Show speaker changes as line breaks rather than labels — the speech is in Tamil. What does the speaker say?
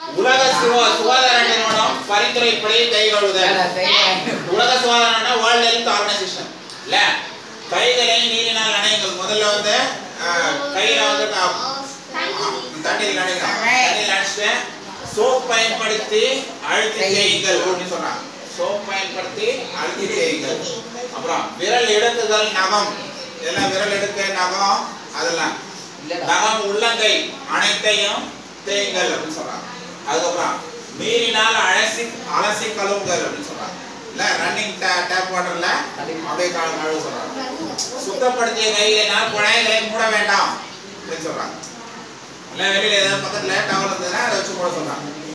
உலக சுகா- சுகாதார நிறுவனம் பரிந்துரைப்படி கை கழுவுதல் உலக சுகாதாரம்னா வேர்ல்ட் ஹெல்த் ஆர்கனைசேஷன் இல்ல கைகளை நீரினால் நனையுங்கள் முதல்ல வந்து அஹ், கையில வந்து க- தண்ணீர் நனைக்கணும் தண்ணீர் நனைச்சிட்டு சோப் பயன்படுத்தி அழுத்தி தேயுங்கள் அப்படின்னு சொன்னாங்க சோப் பயன்படுத்தி அழுத்தி தேயுங்கள் அப்புறம் விரல் எடுக்குதல் நகம் இதெல்லாம் விரல் எடுக்க நகம் அதெல்லாம் நகம் உள்ளங்கை அனைத்தையும் தேயுங்கள் அப்படின்னு சொல்றாங்க அதுக்கப்புறம் மீறினால் அலசி அலசி கழுவுங்கள் அப்படின்னு சொல்றாங்க இல்ல ரன்னிங் டேப் வாட்டர்ல அப்படியே கழு கழுவு சொல்றாங்க சுத்தப்படுத்திய கைகளினால் குழாய்களை மூட வேண்டாம் அப்படின்னு சொல்றாங்க இல்ல வெளியில ஏதாவது பக்கத்துல டவல் இருந்ததுன்னா அதை வச்சு மூட சொல்றாங்க